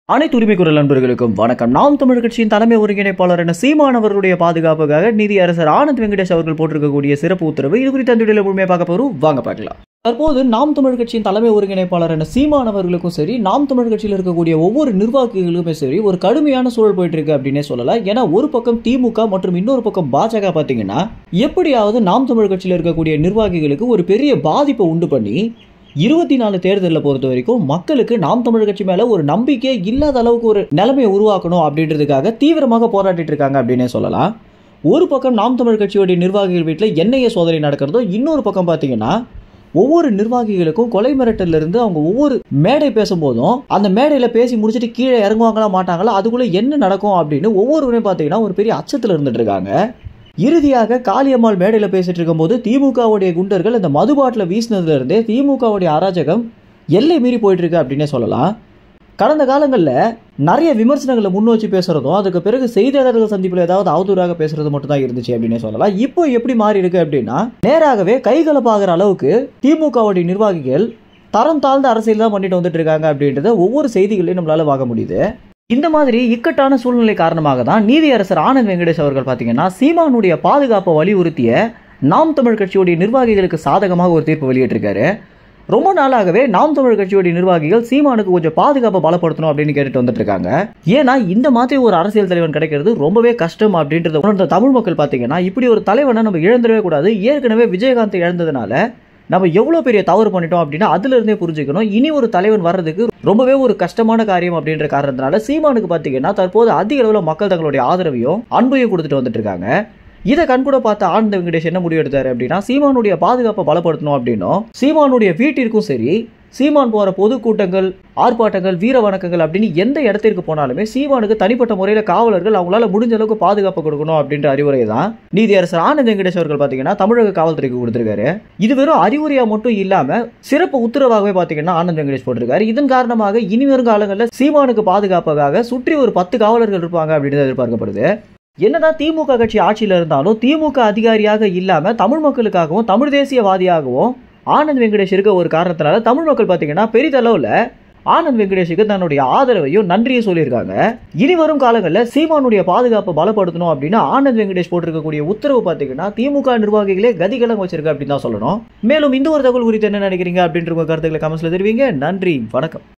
அனைத்து உரிமை குரல் நண்பர்களுக்கும் வணக்கம் நாம் தமிழ் கட்சியின் தலைமை ஒருங்கிணைப்பாளர் என சீமானவர்களுடைய பாதுகாப்புக்காக நீதியரசர் ஆனந்த் வெங்கடேஷ் அவர்கள் போட்டிருக்கக்கூடிய சிறப்பு உத்தரவு இது குறித்து அந்த வீடியோல முழுமையாக பார்க்க போறோம் வாங்க பார்க்கலாம் தற்போது நாம் தமிழ் கட்சியின் தலைமை ஒருங்கிணைப்பாளர் என சீமானவர்களுக்கும் சரி நாம் தமிழ் கட்சியில் இருக்கக்கூடிய ஒவ்வொரு நிர்வாகிகளுமே சரி ஒரு கடுமையான சூழல் போயிட்டு இருக்கு அப்படின்னே சொல்லலாம் ஏன்னா ஒரு பக்கம் திமுக மற்றும் இன்னொரு பக்கம் பாஜக பார்த்தீங்கன்னா எப்படியாவது நாம் தமிழ் கட்சியில் இருக்கக்கூடிய நிர்வாகிகளுக்கு ஒரு பெரிய பாதிப்பை உண்டு பண்ணி இருபத்தி நாலு தேர்தலில் பொறுத்த வரைக்கும் மக்களுக்கு நாம் தமிழ் கட்சி மேல ஒரு நம்பிக்கை இல்லாத அளவுக்கு ஒரு நிலைமையை உருவாக்கணும் அப்படின்றதுக்காக தீவிரமாக போராடிட்டு இருக்காங்க அப்படின்னே சொல்லலாம் ஒரு பக்கம் நாம் தமிழ் கட்சியோடைய நிர்வாகிகள் வீட்டில் எண்ணெய சோதனை நடக்கிறதோ இன்னொரு பக்கம் பார்த்தீங்கன்னா ஒவ்வொரு நிர்வாகிகளுக்கும் கொலை மிரட்டல்ல இருந்து அவங்க ஒவ்வொரு மேடை பேசும்போதும் அந்த மேடையில் பேசி முடிச்சுட்டு கீழே இறங்குவாங்களா மாட்டாங்களா அதுக்குள்ள என்ன நடக்கும் அப்படின்னு ஒவ்வொருவரையும் பார்த்தீங்கன்னா ஒரு பெரிய அச்சத்தில் இருந்துட்டு இருக்காங்க இறுதியாக காளியம்மாள் மேடையில் பேசிட்டு இருக்கும்போது திமுகவுடைய குண்டர்கள் இந்த மது பாட்டில் வீசினதுல இருந்தே திமுகவுடைய அராஜகம் எல்லை மீறி போயிட்டு இருக்கு அப்படின்னே சொல்லலாம் கடந்த காலங்களில் நிறைய விமர்சனங்களை முன் வச்சு பேசுறதும் அதுக்கு பிறகு செய்தியாளர்கள் சந்திப்பில் ஏதாவது அவதூறாக பேசுறது மட்டும் தான் இருந்துச்சு அப்படின்னே சொல்லலாம் இப்போ எப்படி மாறி இருக்கு அப்படின்னா நேராகவே கைகலப்பாகிற அளவுக்கு திமுகவுடைய நிர்வாகிகள் தரம் தாழ்ந்த அரசியல் தான் பண்ணிட்டு வந்துட்டு இருக்காங்க அப்படின்றத ஒவ்வொரு செய்திகளையும் நம்மளால வாங்க முடியுது இந்த மாதிரி இக்கட்டான சூழ்நிலை காரணமாக தான் நீதியரசர் ஆனந்த் வெங்கடேஷ் அவர்கள் பார்த்தீங்கன்னா சீமானுடைய பாதுகாப்பை வலியுறுத்திய நாம் தமிழ் கட்சியுடைய நிர்வாகிகளுக்கு சாதகமாக ஒரு தீர்ப்பு வெளியிட்டிருக்காரு ரொம்ப நாளாகவே நாம் தமிழ் கட்சியுடைய நிர்வாகிகள் சீமானுக்கு கொஞ்சம் பாதுகாப்பை பலப்படுத்தணும் அப்படின்னு கேட்டுட்டு வந்துட்டு இருக்காங்க ஏன்னா இந்த மாதிரி ஒரு அரசியல் தலைவன் கிடைக்கிறது ரொம்பவே கஷ்டம் அப்படின்றத உணர்ந்த தமிழ் மக்கள் பார்த்தீங்கன்னா இப்படி ஒரு தலைவனை நம்ம இழந்துடவே கூடாது ஏற்கனவே விஜயகாந்த் இழந்ததுனால நம்ம எவ்வளோ பெரிய தவறு பண்ணிட்டோம் அப்படின்னா அதுல இருந்தே புரிஞ்சுக்கணும் இனி ஒரு தலைவன் வர்றதுக்கு ரொம்பவே ஒரு கஷ்டமான காரியம் அப்படின்ற காரணத்தினால சீமானுக்கு பார்த்தீங்கன்னா தற்போது அதிக அளவில் மக்கள் தங்களுடைய ஆதரவையும் அன்பையும் கொடுத்துட்டு வந்துட்டு இருக்காங்க இதை கண்கூட பார்த்த ஆனந்த வெங்கடேஷ் என்ன முடிவு எடுத்தாரு அப்படின்னா சீமானுடைய பாதுகாப்பை பலப்படுத்தணும் அப்படின்னும் சீமானுடைய வீட்டிற்கும் சரி சீமான் போற பொதுக்கூட்டங்கள் ஆர்ப்பாட்டங்கள் வீர வணக்கங்கள் அப்படின்னு எந்த இடத்திற்கு போனாலுமே சீமானுக்கு தனிப்பட்ட முறையில் காவலர்கள் அவங்களால முடிஞ்ச அளவுக்கு பாதுகாப்பு கொடுக்கணும் அப்படின்ற அறிவுரை தான் நீதியரசர் ஆனந்த் வெங்கடேஷ் அவர்கள் பார்த்தீங்கன்னா தமிழக காவல்துறைக்கு கொடுத்திருக்காரு இது வெறும் அறிவுரையா மட்டும் இல்லாம சிறப்பு உத்தரவாகவே பார்த்தீங்கன்னா ஆனந்த் வெங்கடேஷ் போட்டிருக்காரு இதன் காரணமாக இனி வரும் காலங்களில் சீமானுக்கு பாதுகாப்பாக சுற்றி ஒரு பத்து காவலர்கள் இருப்பாங்க அப்படின்னு எதிர்பார்க்கப்படுது என்னதான் திமுக கட்சி ஆட்சியில் இருந்தாலும் திமுக அதிகாரியாக இல்லாம தமிழ் மக்களுக்காகவும் தமிழ் தேசியவாதியாகவும் ஆனந்த் வெங்கடேஷ் இருக்க ஒரு காரணத்தினால தமிழ் மக்கள் பார்த்தீங்கன்னா பெரிதளவில் ஆனந்த் வெங்கடேஷுக்கு தன்னுடைய ஆதரவையும் நன்றியும் சொல்லியிருக்காங்க இனி வரும் காலங்களில் சீமானுடைய பாதுகாப்பை பலப்படுத்தணும் அப்படின்னு ஆனந்த் வெங்கடேஷ் போட்டிருக்கக்கூடிய உத்தரவு பார்த்தீங்கன்னா திமுக நிர்வாகிகளே கதிகலங்க வச்சிருக்கு அப்படின்னு தான் சொல்லணும் மேலும் இந்த ஒரு தகவல் குறித்து என்ன நினைக்கிறீங்க அப்படின்ற உங்க கருத்துக்களை கமெண்ட்ஸ்ல தெரிவிங்க நன்றி வணக்கம்